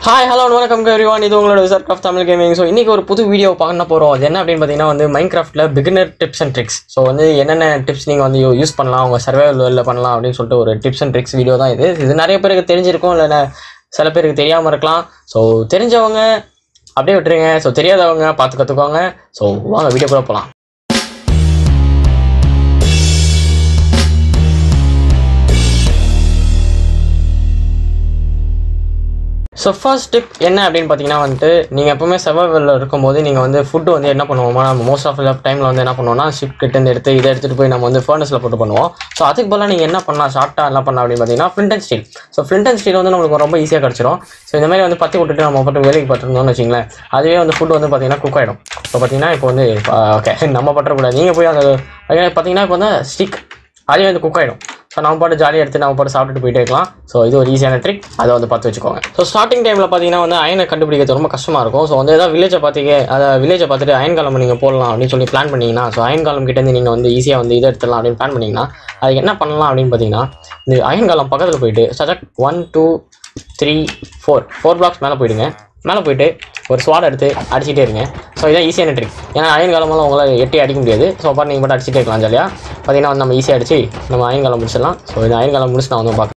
Hi hello வணக்கம் everyone இது உங்களோட Vizar craft Tamil gaming so இன்றைக்கி ஒரு புது வீடியோ பார்க்க போகிறோம் அது என்ன அப்படின்னு பார்த்தீங்கன்னா வந்து மைண்ட் கிராஃப்ட்டில் beginner tips and tricks so வந்து என்னென்ன டிப்ஸ் நீங்கள் வந்து யூஸ் பண்ணலாம் உங்கள் சர்வைவல் வேர்ல்டில் பண்ணலாம் அப்படின்னு சொல்லிட்டு ஒரு டிப்ஸ் அண்ட் ட்ரிக்ஸ் வீடியோ தான் இது இது நிறைய பேருக்கு தெரிஞ்சிருக்கும் இல்லை சில பேருக்கு தெரியாமல் இருக்கலாம் ஸோ தெரிஞ்சவங்க அப்படியே விட்டுருங்க ஸோ தெரியாதவங்க பார்த்து கற்றுக்கோங்க ஸோ வாங்க வீடியோ கூட போகலாம் ஸோ ஃபர்ஸ்ட் டிப் என்ன அப்படின்னு பார்த்தீங்கன்னா வந்துட்டு நீங்கள் எப்பவுமே சர்வைவலில் இருக்கும்போது நீங்கள் வந்து ஃபுட்டு வந்து என்ன பண்ணுவோமா நம்ம மோஸ்ட் ஆஃப் டைமில் வந்து என்ன பண்ணுவோம்னா ஷிப் கிட்டேருந்து எடுத்து இதை எடுத்துகிட்டு போய் நம்ம வந்து ஃபர்னஸில் போட்டு பண்ணுவோம் ஸோ அதுக்கு பதிலாக நீங்கள் என்ன பண்ணலாம் ஷார்ட்டாக என்ன பண்ணலாம் அப்படின்னு பார்த்தீங்கன்னா flint and steel so flint and steel வந்து நம்மளுக்கு ரொம்ப ஈஸியாக கிடச்சிரும் ஸோ இந்த மாதிரி வந்து பற்றி விட்டுட்டு நம்ம மட்டும் வேலைக்கு பட்டிருந்தோம்னு வச்சிங்களேன் அதுவே வந்து ஃபுட் வந்து பார்த்தீங்கன்னா குக் ஆகிடும் ஸோ பார்த்தீங்கன்னா இப்போ வந்து ஓகே நம்ம பற்றக்கூடாது நீங்கள் போய் அந்த பார்த்தீங்கன்னா இப்போ வந்து ஸ்டிக் அதுவே வந்து குக் ஆகிடும் ஸோ நம்ம பாட்டு ஜாலியாக எடுத்து நம்ம பாட்டு சாப்பிட்டுட்டு போயிட்டே இருக்கலாம் ஸோ இது ஒரு ஈஸியான ட்ரிக் அதை வந்து பார்த்து வச்சுக்கோங்க ஸோ ஸ்டார்டிங் டைமில் பார்த்தீங்கன்னா வந்து அயனை கண்டுபிடிக்கிறது ரொம்ப கஷ்டமாக இருக்கும் ஸோ வந்து ஏதாவது வில்லேஜை பார்த்தீங்க அதை வில்லேஜை பார்த்துட்டு அயன் காலம் நீங்கள் போடலாம் அப்படின்னு சொல்லி பிளான் பண்ணிங்கன்னா ஸோ அயன் காலம் கிட்டேருந்து நீங்கள் வந்து ஈஸியாக வந்து இதை எடுத்துடலாம் அப்படின்னு பிளான் பண்ணிங்கன்னா அதுக்கு என்ன பண்ணலாம் அப்படின்னு பார்த்தீங்கன்னா இந்த அயன் காலம் பக்கத்தில் போயிட்டு சஜக் one two three four four blocks மேலே போயிடுங்க மேலே போயிட்டு ஒரு ஸ்வாட் எடுத்து அடிச்சிட்டே இருங்க ஸோ இதான் ஈஸியான ட்ரிக் ஏன்னா அயன் காலமெல்லாம் உங்களால் எட்டி அடிக்க முடியாது ஸோ அப்போ நீங்கள் மட்டும் அடிச்சிட்டே இருக்கலாம் ஜாலியாக பார்த்தீங்கன்னா வந்து நம்ம ஈஸியாக அடிச்சு நம்ம அயன் காலம் முடிச்சிடலாம் ஸோ இந்த அயன் காலம் முடிச்சு நான் வந்து பார்க்குறேன்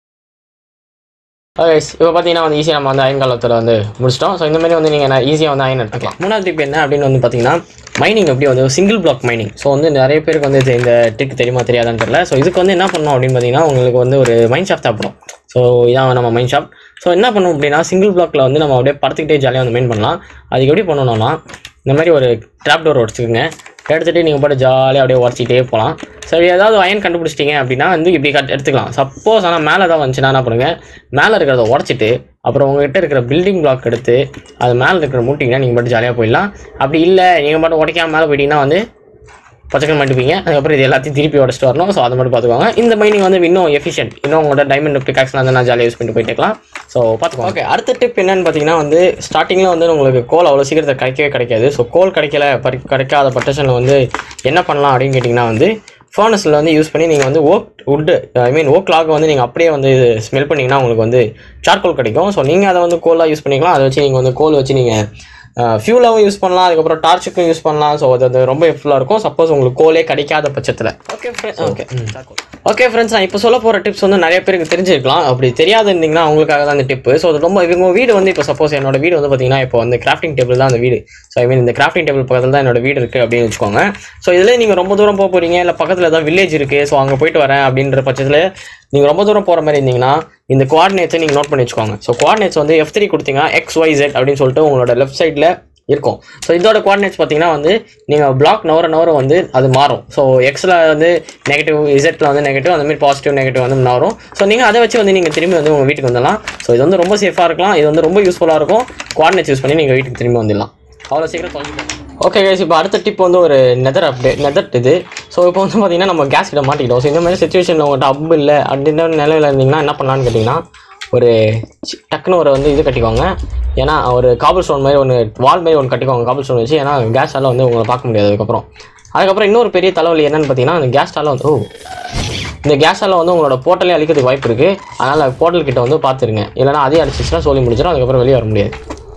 ஓகே இப்போ பார்த்தீங்கன்னா வந்து ஈஸியாக நம்ம வந்து அயன் காலத்தில் வந்து முடிச்சிட்டோம் ஸோ இந்த மாதிரி வந்து நீங்கள் ஈஸியாக வந்து அயன் எடுத்துக்கலாம் மூணாவது டிப் என்ன அப்படின்னு வந்து பார்த்தீங்கன்னா மைனிங் எப்படி வந்து சிங்கிள் பிளாக் மைனிங் ஸோ வந்து நிறைய பேருக்கு வந்து இது இந்த ட்ரிக் தெரியுமா தெரியாதான்னு தெரியல ஸோ இதுக்கு வந்து என்ன பண்ணணும் அப்படின்னு பார்த்தீங்கன்னா உங்களுக்கு வந்து ஒரு மைண்ட் ஷாப் தேவைப்படும் ஸோ இதான் நம்ம மைண்ட் ஷாப் ஸோ என்ன பண்ணுவோம் அப்படின்னா சிங்கிள் பிளாக்ல வந்து நம்ம அப்படியே படுத்துக்கிட்டே ஜாலியாக வந்து மெயின் பண்ணலாம் அதுக்கு எப்படி பண்ணணும்னா இந்த மாதிரி ஒரு ட்ராப் டோர் உடச்சிக்கோங்க எடுத்துகிட்டு நீங்கள் பாட்டு ஜாலியாக அப்படியே உடச்சிட்டே போகலாம் சரி ஏதாவது அயன் கண்டுபிடிச்சிட்டிங்க அப்படின்னா வந்து இப்படி கட் எடுத்துக்கலாம் சப்போஸ் ஆனால் மேலே தான் வந்துச்சுன்னா என்ன பண்ணுங்கள் மேலே இருக்கிறத உடச்சிட்டு அப்புறம் உங்ககிட்ட இருக்கிற பில்டிங் பிளாக் எடுத்து அது மேலே இருக்கிற மூட்டிங்கன்னா நீங்கள் பாட்டு ஜாலியாக போயிடலாம் அப்படி இல்லை நீங்கள் பாட்டு உடைக்காம மேலே போயிட்டீங்கன்னா வந்து பச்சைக்கல் மாட்டுப்பீங்க அதுக்கப்புறம் இது எல்லாத்தையும் திருப்பி உடச்சிட்டு வரணும் ஸோ அதை மட்டும் பார்த்துக்கோங்க இந்த மைனிங் வந்து இன்னும் எஃபிஷியன்ட் இன்னும் உங்களோட டைமண்ட் பிகாக்ஸ்லாம் வந்து நான் ஜாலியாக யூஸ் பண்ணிட்டு போயிட்டு இருக்கலாம் ஸோ பார்த்துக்கோங்க ஓகே அடுத்த டிப் என்னன்னு பார்த்தீங்கன்னா வந்து ஸ்டார்டிங்கில் வந்து உங்களுக்கு கோல் அவ்வளோ சீக்கிரத்தை கிடைக்கவே கிடைக்காது ஸோ கோல் கிடைக்கல பறி கிடைக்காத பட்டேஷனில் வந்து என்ன பண்ணலாம் அப்படின்னு கேட்டிங்கன்னா வந்து ஃபர்னஸில் வந்து யூஸ் பண்ணி நீங்கள் வந்து oak wood I mean oak log வந்து நீங்கள் அப்படியே வந்து ஸ்மெல் பண்ணிங்கன்னா உங்களுக்கு வந்து சார்கோல் கிடைக்கும் ஸோ நீங்கள் அதை வந்து கோலாக யூஸ் பண்ணிக்கலாம் அதை வச்சு நீங்கள் வந்து கோல் வச்சு நீங்கள் ஃபியூலாகவும் யூஸ் பண்ணலாம் அதுக்கப்புறம் டார்ச்சுக்கும் யூஸ் பண்ணலாம் ஸோ அது அது ரொம்ப ஹெல்ப்ஃபுல்லாக இருக்கும் சப்போஸ் உங்களுக்கு கோலே கிடைக்காத பட்சத்தில் ஓகே ஓகே ஓகே ஃப்ரெண்ட்ஸ் நான் இப்போ சொல்ல போகிற டிப்ஸ் வந்து நிறைய பேருக்கு தெரிஞ்சிருக்கலாம் அப்படி தெரியாத இருந்தீங்கன்னா அவங்களுக்காக தான் அந்த டிப்பு ஸோ அது ரொம்ப இவங்க வீடு வந்து இப்போ சப்போஸ் என்னோட வீடு வந்து பார்த்தீங்கன்னா இப்போ வந்து கிராஃப்டிங் டேபிள் தான் அந்த வீடு ஸோ ஐ மீன் இந்த கிராஃப்டிங் டேபிள் பக்கத்தில் தான் என்னோட வீடு இருக்குது அப்படின்னு வச்சுக்கோங்க ஸோ இதில் நீங்கள் ரொம்ப தூரம் போக போகிறீங்க இல்லை பக்கத்தில் ஏதாவது வில்லேஜ் இருக்குது ஸோ அங்கே போயிட்டு வரேன் அப்படின்ற பட்சத்தில் நீங்கள் ரொம்ப தூரம் போகிற மாதிரி இருந்தீங்கன்னா இந்த கோஆர்டினேட்ஸை நீங்கள் நோட் பண்ணி வச்சுக்கோங்க ஸோ கோஆர்டினேட்ஸ் வந்து எஃப் த்ரீ கொடுத்தீங்கன்னா எக்ஸ் ஒய் ஜெட் அப்படின்னு சொல்லிட்டு உங்களோட லெஃப்ட் சைடில் இருக்கும் ஸோ இதோட கோஆர்டினேட்ஸ் பார்த்தீங்கன்னா வந்து நீங்கள் பிளாக் நவர நவர வந்து அது மாறும் ஸோ எக்ஸில் வந்து நெகட்டிவ் இசட்டில் வந்து நெகட்டிவ் அந்த மாதிரி பாசிட்டிவ் நெகட்டிவ் வந்து மாறும் ஸோ நீங்கள் அதை வச்சு வந்து நீங்கள் திரும்பி வந்து உங்கள் வீட்டுக்கு வந்துடலாம் ஸோ இது வந்து ரொம்ப சேஃபாக இருக்கலாம் இது வந்து ரொம்ப யூஸ்ஃபுல்லாக இருக்கும் கோஆர்டினேட்ஸ் யூஸ் பண்ணி நீங்கள் வீட்டுக்கு திரும்பி வந்துடலாம் அவ்வளோ சீக்கிரம் தொலைஞ்சிக்கலாம் ஓகே கைஸ் இப்போ அடுத்த டிப் வந்து ஒரு நெதர் அப்டேட் நெதர் இது ஸோ இப்போ வந்து பார்த்தீங்கன்னா நம்ம கேஸ் கிட்ட மாட்டிக்கிட்டோம் ஸோ இந்த மாதிரி சுச்சுவேஷனில் உங்கள்கிட்ட அப் இல்லை அப்படின்ற நிலையில் இருந்தீங்கன்னா என்ன பண்ணலான்னு கேட்டிங்கன்னா ஒரு சி- டக்குன்னு ஒரு வந்து இது கட்டிக்கோங்க ஏன்னா ஒரு காபிள் ஸ்டோன் மாதிரி ஒன்று வால் மாதிரி ஒன்று கட்டிக்கோங்க காபிள் ஸ்டோன் வச்சு ஏன்னா கேஸால் வந்து உங்களை பார்க்க முடியாது அதுக்கப்புறம் அதுக்கப்புறம் இன்னொரு பெரிய தலைவலி என்னன்னு பார்த்தீங்கன்னா அந்த கேஸ்டால வந்து ஓ இந்த கேஸால் வந்து உங்களோட போர்ட்டலே அழிக்கிறதுக்கு வாய்ப்பு இருக்குது அதனால் போர்ட்டல் கிட்ட வந்து பார்த்துருங்க இல்லைனா அதே அடிச்சிச்சுன்னா சொல்லி முடிச்சிடும் அதுக்கப்புறம் வெளியே வர முடியாது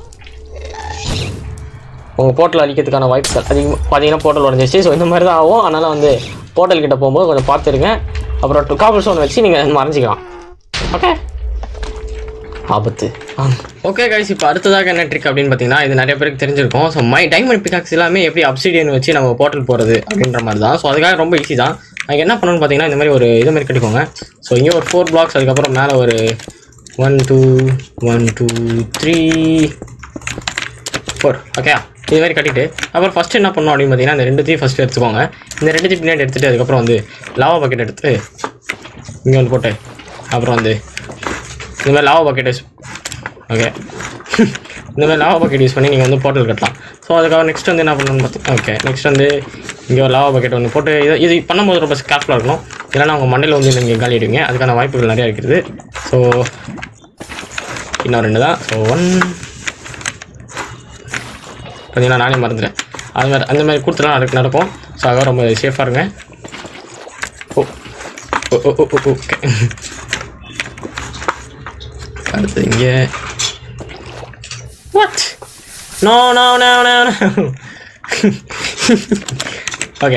உங்கள் போர்ட்டல் அழிக்கிறதுக்கான வாய்ப்புகள் அதிகமாக பார்த்தீங்கன்னா போர்ட்டல் உடஞ்சிச்சு ஸோ இந்த மாதிரி தான் ஆகும் அதனால் வந்து போர்ட்டல் கிட்ட போகும்போது கொஞ்சம் பார்த்துருங்க அப்புறம் காபிள் ஸ்டோன் வச்சு நீங்கள் மறைஞ்சிக்கலாம் ஓகே ஆபத்து ஓகே கைஸ் இப்போ அடுத்ததாக என்ன ட்ரிக் அப்படின்னு பார்த்தீங்கன்னா இது நிறைய பேருக்கு தெரிஞ்சிருக்கும் ஸோ மை டைமண்ட் பிகாக்ஸ் எல்லாமே எப்படி அப்சிடியன் வச்சு நம்ம போர்ட்டல் போகிறது அப்படின்ற மாதிரி தான் ஸோ அதுக்காக ரொம்ப ஈஸி தான் அதுக்கு என்ன பண்ணணும்னு பார்த்தீங்கன்னா இந்த மாதிரி ஒரு இது மாதிரி கட்டிக்கோங்க ஸோ இங்கே ஒரு ஃபோர் பிளாக்ஸ் அதுக்கப்புறம் மேலே ஒரு one two one two three four okay இது மாதிரி கட்டிட்டு அப்புறம் ஃபஸ்ட்டு என்ன பண்ணணும் அப்படின்னு பார்த்தீங்கன்னா இந்த ரெண்டுத்தையும் ஃபஸ்ட்டு எடுத்துக்கோங்க இந்த ரெண்டுத்தையும் பின்னாடி எடுத்துகிட்டு அதுக்கப்புறம் வந்து லாவா பக்கெட் எடுத்து இங்கே வந்து போட்டு அப்புறம் வந்து இந்த மாதிரி லாவா பக்கெட் யூஸ் ஓகே இந்த மாதிரி லாவா பக்கெட் யூஸ் பண்ணி நீங்கள் வந்து போர்ட்டல் கட்டலாம் ஸோ அதுக்காக நெக்ஸ்ட் வந்து என்ன பண்ணணும்னு பார்த்து ஓகே நெக்ஸ்ட் வந்து இங்கே ஒரு லாவா பக்கெட் ஒன்று போட்டு இது இது பண்ணும்போது ரொம்ப கேர்ஃபுல்லாக இருக்கணும் இல்லைன்னா உங்கள் மண்டையில் வந்து நீங்கள் காலி அடிவீங்க அதுக்கான வாய்ப்புகள் நிறையா இருக்குது ஸோ இன்னும் ரெண்டு தான் ஸோ ஒன் பார்த்தீங்கன்னா நானே மறந்துட்டேன் அது மாதிரி அந்த மாதிரி கொடுத்துலாம் நடக்கு நடக்கும் ஸோ அதான் ரொம்ப சேஃபாக இருங்க ஓ ஓ ஓ ஓ ஓகே அடுத்து இங்கே what no no no no no okay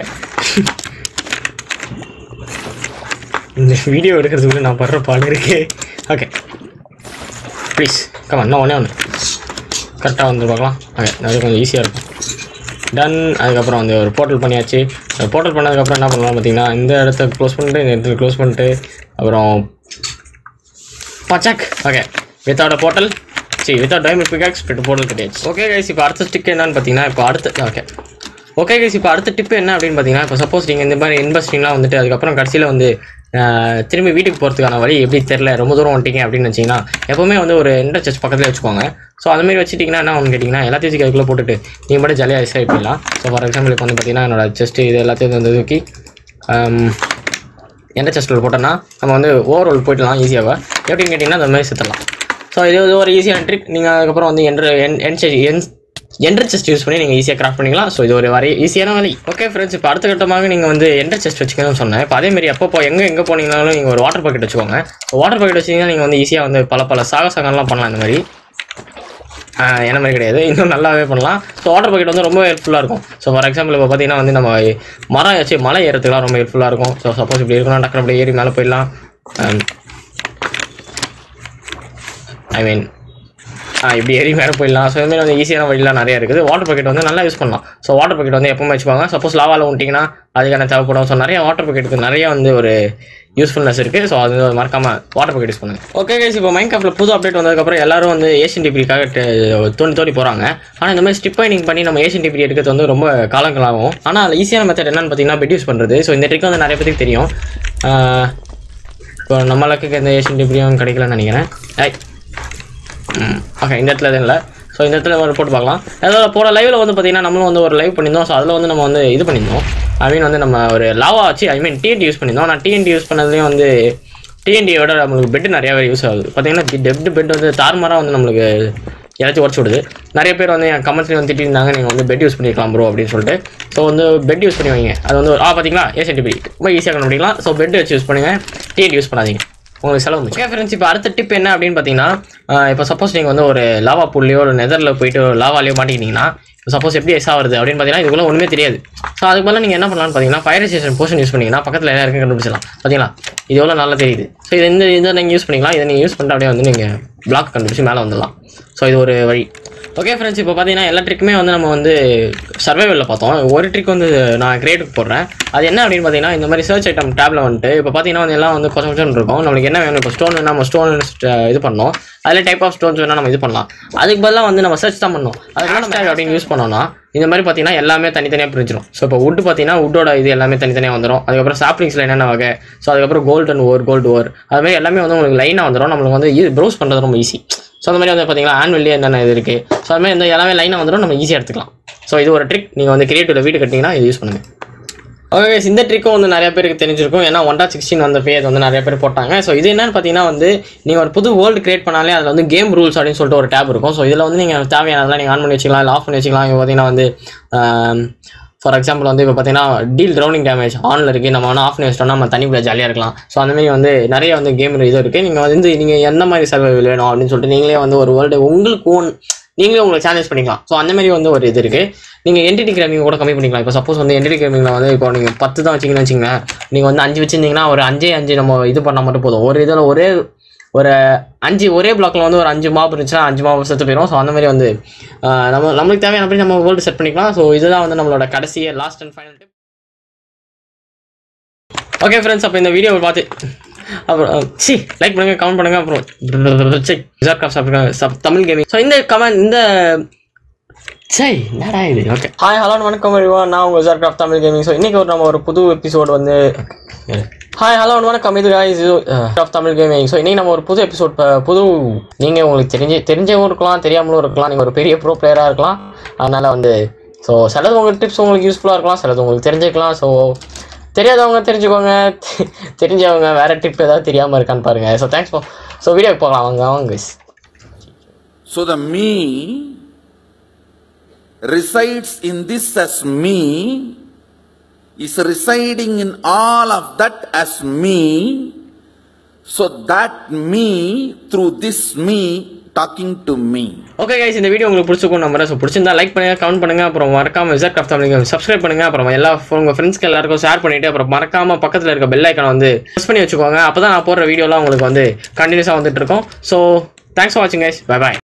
இந்த வீடியோ எடுக்கிறதுக்குள்ள நான் படுற பாடு இருக்கு ஓகே ப்ளீஸ் கமா இன்னும் ஒன்றே ஒன்று கரெக்டாக வந்து பார்க்கலாம் ஓகே அது கொஞ்சம் ஈஸியாக இருக்கும் டன் அதுக்கப்புறம் வந்து ஒரு போர்ட்டல் பண்ணியாச்சு போர்ட்டல் பண்ணதுக்கப்புறம் என்ன பண்ணலாம் பார்த்தீங்கன்னா இந்த இடத்த க்ளோஸ் பண்ணிட்டு இந்த இடத்துல க்ளோஸ் பண்ணிட்டு அப்புறம் பச்சக் ஓகே வித்தவுட் போர்ட்டல் சரி வித்தவுட் டைமண்ட் பிகாக்ஸ் பிட்டு போர்ட்டல் கிடையாது ஓகே கைஸ் இப்போ அடுத்த ஸ்டிக் என்னன்னு பார்த்தீங்கன்னா இப்போ அடுத்து ஓகே ஓகே கைஸ் இப்போ அடுத்த டிப் என்ன அப்படின்னு பார்த்தீங்கன்னா இப்போ சப்போஸ் நீங்கள் இந்த மாதிரி இன்வெஸ்டிங்லாம் வந்துட்டு அதுக்கப்புறம் கடைசியில் வந்து ஆஹ், திரும்பி வீட்டுக்கு போகிறதுக்கான வழி எப்படி தெரில ரொம்ப தூரம் வந்துட்டீங்க அப்படின்னு வச்சிங்கன்னா எப்போவுமே வந்து ஒரு எண்டர் செஸ் பக்கத்தில் வச்சுக்கோங்க ஸோ அந்த மாதிரி வச்சுட்டிங்கன்னா என்ன ஒன்று கேட்டிங்கன்னா எல்லாத்தையும் தூக்கி அதுக்குள்ளே போட்டுட்டு நீங்கள் மட்டும் ஜாலியாக எஸ்ஐ போயிடலாம் ஸோ ஃபார் எக்ஸாம்பிள் இப்போ வந்து பார்த்தீங்கன்னா என்னோட செஸ்ட் இது எல்லாத்தையும் வந்து தூக்கி ஆம், எந்த செஸ்ட்டில் போட்டோன்னா நம்ம வந்து ஓவரால் போயிடலாம் ஈஸியாக எப்படின்னு கேட்டிங்கன்னா அந்த மாதிரி செத்துடலாம் ஸோ இது வந்து ஒரு ஈஸியான ட்ரிக் நீங்கள் அதுக்கப்புறம் வந்து என்ட்ரு என் என் என் என்டர் செஸ்ட் யூஸ் பண்ணி நீங்கள் ஈஸியாக கிராஃப்ட் பண்ணிக்கலாம் ஸோ இது ஒரு வரை ஈஸியான வழி ஓகே ஃப்ரெண்ட்ஸ் இப்போ அடுத்த கட்டமாக நீங்கள் வந்து என்டர் செஸ்ட் வச்சுக்கணும்னு சொன்னேன் இப்போ அதேமாரி அப்பப்போ எங்கே எங்கே போனீங்கனாலும் நீங்கள் ஒரு வாட்டர் பாக்கெட் வச்சுக்கோங்க வாட்டர் பாக்கெட் வச்சிங்கன்னா நீங்கள் வந்து ஈஸியாக வந்து பல பல சாகசங்கள்லாம் பண்ணலாம் இந்த மாதிரி ஆஹ் என்ன மாதிரி கிடையாது இன்னும் நல்லாவே பண்ணலாம் ஸோ வாட்டர் பாக்கெட் வந்து ரொம்ப ஹெல்ப்ஃபுல்லாக இருக்கும் ஸோ ஃபார் எக்ஸாம்பிள் இப்போ பார்த்தீங்கன்னா வந்து நம்ம மரம் வச்சு மலை ஏறத்துக்குலாம் ரொம்ப ஹெல்ப்ஃபுல்லாக இருக்கும் ஸோ சப்போஸ் இப்படி இருக்கணும் டக்குனு அப்படியே ஏறி மேலே போயிடலாம் ஐ மீன் இப்படி ஏறி மேலே போயிடலாம் ஸோ இதுமாதிரி வந்து ஈஸியான வழிலாம் நிறைய இருக்குது வாட்டர் பாக்கெட் வந்து நல்லா யூஸ் பண்ணலாம் ஸோ வாட்டர் பாக்கெட் வந்து எப்பவுமே வச்சுக்கோங்க சப்போஸ் லாவாவில் விட்டிங்கன்னா அதுக்கான தேவைப்படும் ஸோ நிறைய வாட்டர் பாக்கெட்டுக்கு நிறைய வந்து ஒரு யூஸ்ஃபுல்னஸ் இருக்குது ஸோ அது மறக்காம வாட்டர் பாக்கெட் யூஸ் பண்ணுங்க ஓகே கைஸ் இப்போ மைண்ட் கிராஃப்ட்டில் புது அப்டேட் வந்ததுக்கப்புறம் எல்லாரும் வந்து ஏஷியன் டிகிரிக்காக தோண்டி தோண்டி போகிறாங்க ஆனால் இந்த மாதிரி ஸ்டிப் பைனிங் பண்ணி நம்ம ஏஷியன் டிகிரி எடுக்கிறது வந்து ரொம்ப காலங்கள் ஆகும் ஆனால் அதில் ஈஸியான மெத்தட் என்னன்னு பார்த்தீங்கன்னா பெட் யூஸ் பண்ணுறது ஸோ இந்த ட்ரிக் வந்து நிறைய பேருக்கு தெரியும் ஆஹ் இப்போ நம்மளுக்கு இந்த ஏஷியன் டிகிரியும் கிடைக்கலன்னு நினைக்கிறேன் ஐ ஓகே இந்த இடத்துல எதுவும் இல்லை ஸோ இந்த இடத்துல ஒரு போட்டு பார்க்கலாம் அதாவது போன லைவில் வந்து பார்த்தீங்கன்னா நம்மளும் வந்து ஒரு லைவ் பண்ணியிருந்தோம் ஸோ அதில் வந்து நம்ம வந்து இது பண்ணியிருந்தோம் ஐ மீன் வந்து நம்ம ஒரு லாவா வச்சு ஐ மீன் டிஎன்டி யூஸ் பண்ணியிருந்தோம் நான் டிஎன்டி யூஸ் பண்ணதுலேயும் வந்து டிஎன்டியோட நம்மளுக்கு பெட் நிறையாவே யூஸ் ஆகுது பார்த்தீங்கன்னா டெப்ட் பெட் வந்து தார்மாராக வந்து நம்மளுக்கு எல்லாத்தையும் உடச்சு விடுது நிறைய பேர் வந்து என் கமெண்ட்ஸ்லேயும் வந்து திட்டிருந்தாங்க நீங்கள் வந்து பெட் யூஸ் பண்ணிக்கலாம் ப்ரோ அப்படின்னு சொல்லிட்டு ஸோ வந்து பெட் யூஸ் பண்ணி வைங்க அது வந்து ஆ பார்த்தீங்களா ஏசியன் டிபி ரொம்ப ஈஸியாக கண்டுபிடிக்கலாம் ஸோ பெட் வச்சு யூஸ் பண்ணுங்கள் டிஎன்டி யூஸ் பண்ணாதீங்க உங்களுக்கு செலவு ஓகே ஃப்ரெண்ட்ஸ் இப்போ அடுத்த டிப் என்ன அப்படின்னு பார்த்தீங்கன்னா ஆஹ் இப்போ சப்போஸ் நீங்கள் வந்து ஒரு லாவா புல்லையோ ஒரு நெதரில் போயிட்டு ஒரு லாவாலையோ மாட்டிக்கிட்டீங்கன்னா சப்போஸ் எப்படி எஸ் ஆகுது அப்படின்னு பார்த்தீங்கன்னா இதுக்குள்ள ஒன்றுமே தெரியாது ஸோ அதுக்கு பதிலா நீங்கள் என்ன பண்ணலாம்னு பார்த்தீங்கன்னா ஃபயர் ஸ்டேஷன் போர்ஷன் யூஸ் பண்ணிங்கன்னா பக்கத்தில் என்ன இருக்குன்னு கண்டுபிடிச்சலாம் பார்த்தீங்களா இது எவ்வளோ நல்லா தெரியுது ஸோ இது இந்த இதை நீங்கள் யூஸ் பண்ணிக்கலாம் இதை நீங்கள் யூஸ் பண்ணிட்டு அப்படியே வந்து நீங்கள் பிளாக் கண்டுபிடிச்சி மேலே வந்துடலாம் ஸோ இது ஒரு வழி ஓகே ஃப்ரெண்ட்ஸ் இப்போ பார்த்தீங்கன்னா எல்லா ட்ரிக்குமே வந்து நம்ம வந்து சர்வைவலில் பார்த்தோம் ஒரு ட்ரிக் வந்து நான் கிரியேட்டுக்கு போடுறேன் அது என்ன அப்படின்னு பார்த்தீங்கன்னா இந்த மாதிரி சர்ச் ஐட்டம் டேப்ல வந்துட்டு இப்போ பார்த்தீங்கன்னா வந்து எல்லாம் வந்து கொஞ்சம் கொஞ்சம் இருக்கும் நம்மளுக்கு என்ன வேணும் இப்போ ஸ்டோன் வேணும் நம்ம ஸ்டோன் இது பண்ணோம் அதில் டைப் ஆஃப் ஸ்டோன்ஸ் வேணால் நம்ம இது பண்ணலாம் அதுக்கு பதிலாக வந்து நம்ம சர்ச் தான் பண்ணோம் அதுக்கு நம்ம tag அப்படின்னு யூஸ் பண்ணோம்னா இந்த மாதிரி பார்த்தீங்கன்னா எல்லாமே தனித்தனியாக பிரிஞ்சிடும் ஸோ இப்போ wood பார்த்தீங்கன்னா wood-ஓட இது எல்லாமே தனித்தனியாக வந்துடும் அதுக்கப்புறம் சாப்ளிங்ஸில் என்னென்ன வகை ஸோ அதுக்கப்புறம் gold and ore gold ore அது மாதிரி எல்லாமே வந்து உங்களுக்கு லைனாக வந்துடும் நம்மளுக்கு வந்து இது ப்ரௌஸ் பண்ணுறது ரொம்ப ஈஸி ஸோ அந்த மாதிரி வந்து பார்த்தீங்கன்னா ஆன்வெல்லே என்னென்ன இது இருக்குது ஸோ அது மாதிரி இந்த எல்லாமே லைனாக வந்துடும் நம்ம ஈஸியாக எடுத்துக்கலாம் ஸோ இது ஒரு ட்ரிக் நீங்கள் வந்து கிரியேட்டிவ்ல வீடு கட்டிங்கன்னா இது யூஸ் பண்ணுங்கள் ஓகே guys, இந்த ட்ரிக்கும் வந்து நிறைய பேருக்கு தெரிஞ்சிருக்கும் ஏன்னா ஒன் டாட் சிக்ஸ்டீன் வந்த பேர் வந்து நிறைய பேர் போட்டாங்க ஸோ இது என்னன்னு பார்த்தீங்கன்னா வந்து நீங்கள் ஒரு புது வேர்ல்டு கிரியேட் பண்ணாலே அதில் வந்து கேம் ரூல்ஸ் அப்படின்னு சொல்லிட்டு ஒரு டேப் இருக்கும் ஸோ இதில் வந்து நீங்கள் தேவையானதெல்லாம் நீங்கள் ஆன் பண்ணி வச்சுக்கலாம் இல்லை ஆஃப் பண்ணி வச்சுக்கலாம் இப்போ பார்த்தீங்கன்னா வந்து ஃபார் எக்ஸாம்பிள் வந்து இப்போ பார்த்தீங்கன்னா டீல் ட்ரௌனிங் டேமேஜ் ஆனில் இருக்குது நம்ம ஒன்று ஆஃப் பண்ணி வச்சிட்டோம்னா நம்ம தண்ணிக்குள்ள ஜாலியாக இருக்கலாம் ஸோ அந்த மாதிரி வந்து நிறைய வந்து கேம் இது இருக்குது நீங்கள் வந்து நீங்கள் எந்த மாதிரி சர்வைவல் வேணும் அப்படின்னு சொல்லிட்டு நீங்களே வந்து ஒரு வேர்ல்டு உங்களுக்கு ஓன் நீங்களே உங்களுக்கு சேலஞ்ச் பண்ணிக்கலாம் ஸோ அந்த மாதிரி வந்து ஒரு இது இருக்குது நீங்கள் என்டிடி கிராமிங் கூட கம்மி பண்ணிக்கலாம் இப்போ சப்போஸ் வந்து என்டிடி கிராமிங்கில் வந்து இப்போ நீங்கள் பத்து தான் வச்சிங்கன்னு வச்சிங்களேன் நீங்கள் வந்து அஞ்சு வச்சிருந்தீங்கன்னா ஒரு அஞ்சே அஞ்சு நம்ம இது பண்ணால் மட்டும் போதும் ஒரு இதில் ஒரே ஒரு அஞ்சு ஒரே பிளாக்ல வந்து ஒரு அஞ்சு மாப் இருந்துச்சுன்னா அஞ்சு மாப் செத்து போயிடும் ஸோ அந்த மாதிரி வந்து ஆஹ் நம்ம நம்மளுக்கு தேவையான அப்படி நம்ம வேர்ல்டு செட் பண்ணிக்கலாம் ஸோ இதுதான் வந்து நம்மளோட கடைசியே last and final tip okay friends அப்போ இந்த வீடியோவை பார்த்து அப்புறம் சி லைக் பண்ணுங்க கமெண்ட் பண்ணுங்க அப்புறம் சரி ஜார்காப் சாப்பிடுங்க சப் தமிழ் கேமிங் ஸோ இந்த கமெண்ட் இந்த சரி என்னடா இது ஓகே ஹாய் ஹலோ வணக்கம் everyone. நான் உங்கள் ஜார்காப் தமிழ் கேமிங் ஸோ இன்றைக்கி ஒரு நம்ம ஒரு புது எபிசோட் வந்து ஹாய் ஹலோ வணக்கம் இது guys இது ஆஃப் தமிழ் கேமிங் ஸோ இன்றைக்கி நம்ம ஒரு புது எபிசோட் புது நீங்கள் உங்களுக்கு தெரிஞ்சு தெரிஞ்சவும் இருக்கலாம் தெரியாமலும் இருக்கலாம் நீங்கள் ஒரு பெரிய ப்ரோ பிளேயராக இருக்கலாம் அதனால் வந்து ஸோ சிலது உங்களுக்கு டிப்ஸ் உங்களுக்கு யூஸ்ஃபுல்லாக இருக்கலாம் சிலது உங்களுக்கு தெரிஞ்சுக்கலாம் ஸோ தெரியாதவங்க தெரிஞ்சுக்கோங்க தெ- தெரிஞ்சவங்க வேற டிப் ஏதாவது தெரியாமல் இருக்கான்னு பாருங்க ஸோ தேங்க்ஸ் ஃபார் ஸோ வீடியோக்கு போகலாம் வாங்க வாங்க guys. So the me resides in this as me, is residing in all of that as me, so that me through this me talking to me. Okay guys இந்த video உங்களுக்கு பிடிச்சிருக்கும் நம்புறேன் so பிடிச்சிருந்தா like பண்ணுங்க comment பண்ணுங்க அப்புறம் மறக்காம VSAT craft தமிழுக்கு சப்ஸ்கிரைப் பண்ணுங்க அப்புறம் எல்லா உங்க ஃப்ரெண்ட்ஸ்க்கு எல்லாருக்கும் ஷேர் பண்ணிட்டு அப்புறம் மறக்காம பக்கத்தில் இருக்க பெல் ஐக்கனை வந்து ப்ரெஸ் பண்ணி வச்சுக்கோங்க அப்போ தான் நான் போடுற வீடியோலாம் உங்களுக்கு வந்து கண்டினியூஸாக வந்துட்டு இருக்கும் ஸோ தேங்க்ஸ் ஃபார் வாட்சிங் கைஸ் பை பாய்